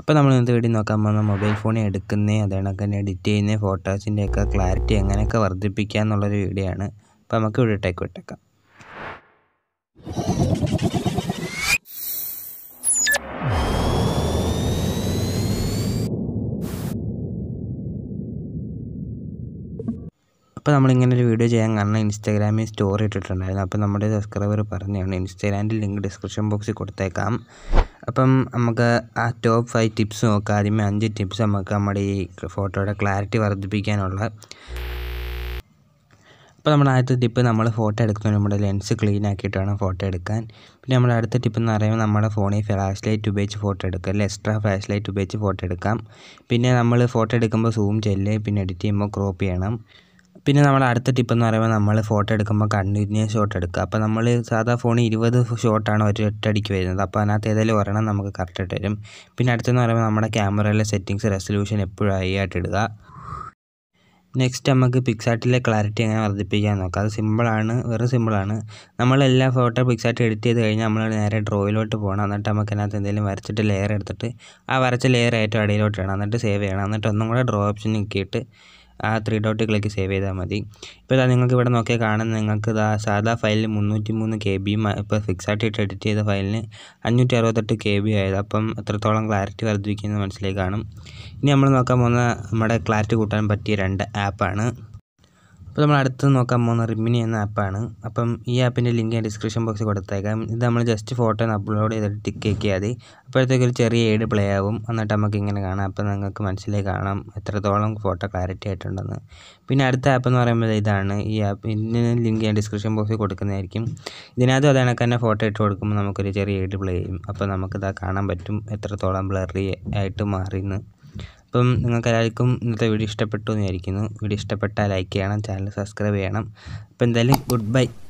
അപ്പോൾ നമ്മൾ ഇന്നത്തെ വീഡിയോ നോക്കാൻ പോകുന്ന മൊബൈൽ ഫോണിൽ എടുക്കുന്ന അതേണക്ക് തന്നെ എഡിറ്റ് ചെയ്യുന്ന ഫോട്ടോസിൻ്റെയൊക്കെ ക്ലാരിറ്റി എങ്ങനെയൊക്കെ വർദ്ധിപ്പിക്കുക എന്നുള്ളൊരു വീഡിയോ ആണ് അപ്പോൾ നമുക്ക് വീഡിയോട്ടേക്ക് വിട്ടേക്കാം അപ്പോൾ നമ്മളിങ്ങനെ ഒരു വീഡിയോ ചെയ്യാൻ കാരണം ഇൻസ്റ്റാഗ്രാമിൽ സ്റ്റോറി ഇട്ടിട്ടുണ്ടായിരുന്നു അപ്പോൾ നമ്മുടെ സബ്സ്ക്രൈബർ പറഞ്ഞാണ് ഇൻസ്റ്റാഗ്രാമിൻ്റെ ലിങ്ക് ഡിസ്ക്രിപ്ഷൻ ബോക്സിൽ കൊടുത്തേക്കാം അപ്പം നമുക്ക് ആ ടോപ്പ് ഫൈവ് ടിപ്സ് നോക്കാം ആദ്യമേ അഞ്ച് ടിപ്സ് നമുക്ക് നമ്മുടെ ഈ ഫോട്ടോയുടെ ക്ലാരിറ്റി വർദ്ധിപ്പിക്കാനുള്ള അപ്പോൾ നമ്മുടെ ആദ്യത്തെ ടിപ്പ് നമ്മൾ ഫോട്ടോ എടുക്കുമ്പോൾ നമ്മുടെ ലെൻസ് ക്ലീൻ ആക്കിയിട്ട് വേണം ഫോട്ടോ എടുക്കാൻ പിന്നെ നമ്മുടെ അടുത്ത ടിപ്പ് എന്ന് പറയുമ്പോൾ നമ്മുടെ ഫോണിൽ ഫ്ലാഷ് ലൈറ്റ് ഉപയോഗിച്ച് ഫോട്ടോ എടുക്കുക അല്ലെങ്കിൽ എക്സ്ട്രാ ഫ്ലാഷ് ലൈറ്റ് ഉപയോഗിച്ച് ഫോട്ടോ എടുക്കാം പിന്നെ നമ്മൾ ഫോട്ടോ എടുക്കുമ്പോൾ സൂം ചെല്ല് പിന്നെ എഡിറ്റ് ചെയ്യുമ്പോൾ ക്രോപ്പ് ചെയ്യണം പിന്നെ നമ്മുടെ അടുത്ത ടിപ്പ് എന്ന് പറയുമ്പോൾ നമ്മൾ ഫോട്ടോ എടുക്കുമ്പോൾ കണ്ടിന്യൂസ് ഷോട്ട് എടുക്കുക അപ്പോൾ നമ്മൾ സാധാ ഫോണിൽ ഇരുപത് ഷോട്ടാണ് ഒരു ഒറ്റയടിക്ക് വരുന്നത് അപ്പോൾ അതിനകത്ത് ഏതെങ്കിലും ഒരെണ്ണം നമുക്ക് കറക്റ്റായിട്ട് വരും പിന്നെ അടുത്തെന്ന് പറയുമ്പോൾ നമ്മുടെ ക്യാമറയിലെ സെറ്റിങ്സ് റെസൊല്യൂഷൻ എപ്പോഴും ഹൈ ആയിട്ട് ഇടുക നെക്സ്റ്റ് നമുക്ക് പിക്സാർട്ടിലെ ക്ലാരിറ്റി എങ്ങനെ വർദ്ധിപ്പിക്കാൻ നോക്കാം അത് സിമ്പിളാണ് വെറും സിമ്പിളാണ് നമ്മളെല്ലാ ഫോട്ടോ പിക്സാർട്ട് എഡിറ്റ് ചെയ്ത് കഴിഞ്ഞാൽ നമ്മൾ നേരെ ഡ്രോയിലോട്ട് പോകണം എന്നിട്ട് നമുക്ക് അതിനകത്ത് എന്തെങ്കിലും വരച്ചിട്ട് ലെയർ എടുത്തിട്ട് ആ വരച്ച ലെയർ ഏറ്റവും അടിയിലോട്ട് ഇടണം എന്നിട്ട് സേവ് ചെയ്യണം എന്നിട്ട് ഒന്നും കൂടെ ഡ്രോ ഓപ്ഷൻ നോക്കിയിട്ട് ആ ത്രീ ഡോട്ട് ക്ലിക്ക് സേവ് ചെയ്താൽ മതി ഇപ്പോൾ ഇതാ നിങ്ങൾക്ക് ഇവിടെ നോക്കിയാൽ കാണുന്ന നിങ്ങൾക്ക് ഇതാ സാധാ ഫയലിൽ മുന്നൂറ്റി മൂന്ന് കെ ബിയും ഇപ്പോൾ ഫിക്സായിട്ട് ഇട്ട് എഡിറ്റ് ചെയ്ത ഫയലിന് അഞ്ഞൂറ്റി അറുപത്തെട്ട് കെ ബി ആയത് അപ്പം എത്രത്തോളം ക്ലാരിറ്റി വർദ്ധിപ്പിക്കുന്നത് മനസ്സിലേക്ക് കാണും ഇനി നമ്മൾ നോക്കാൻ പോകുന്ന നമ്മുടെ ക്ലാരിറ്റി കൂട്ടാൻ പറ്റിയ രണ്ട് ആപ്പാണ് അപ്പോൾ നമ്മൾ അടുത്ത് നോക്കാൻ പോകുന്ന റിമിനി എന്ന ആപ്പാണ് അപ്പം ഈ ആപ്പിൻ്റെ ലിങ്ക് ഞാൻ ഡിസ്ക്രിപ്ഷൻ ബോക്സിൽ കൊടുത്തേക്കാം ഇത് നമ്മൾ ജസ്റ്റ് ഫോട്ടോ ഒന്ന് അപ്ലോഡ് ചെയ്തിട്ട് ടിക്ക് ആക്കിയാൽ മതി അപ്പോഴത്തേക്ക് ഒരു ചെറിയ ഏഡ് പ്ലേ ആവും എന്നിട്ട് നമുക്ക് ഇങ്ങനെ കാണാം അപ്പോൾ നിങ്ങൾക്ക് മനസ്സിലേക്ക് കാണാം എത്രത്തോളം ഫോട്ടോ ക്ലാരിറ്റി ആയിട്ടുണ്ടെന്ന് പിന്നെ അടുത്ത ആപ്പ് എന്ന് പറയുമ്പോൾ ഇതാണ് ഈ ആപ്പ് ഇതിന് ലിങ്ക് ഞാൻ ഡിസ്ക്രിപ്ഷൻ ബോക്സിൽ കൊടുക്കുന്നതായിരിക്കും ഇതിനകത്തും അതേ കണക്ക് തന്നെ ഫോട്ടോ ഇട്ട് കൊടുക്കുമ്പോൾ നമുക്കൊരു ചെറിയ ഏഡ് പ്ലേ ചെയ്യും അപ്പോൾ നമുക്കിത് കാണാൻ പറ്റും എത്രത്തോളം ബ്ലറി ആയിട്ട് മാറിയെന്ന് അപ്പം നിങ്ങൾക്ക് എല്ലാവർക്കും ഇന്നത്തെ വീഡിയോ ഇഷ്ടപ്പെട്ടു എന്ന് വിചാരിക്കുന്നു വീഡിയോ ഇഷ്ടപ്പെട്ടാൽ ലൈക്ക് ചെയ്യണം ചാനൽ സബ്സ്ക്രൈബ് ചെയ്യണം അപ്പോൾ എന്തായാലും ഗുഡ് ബൈ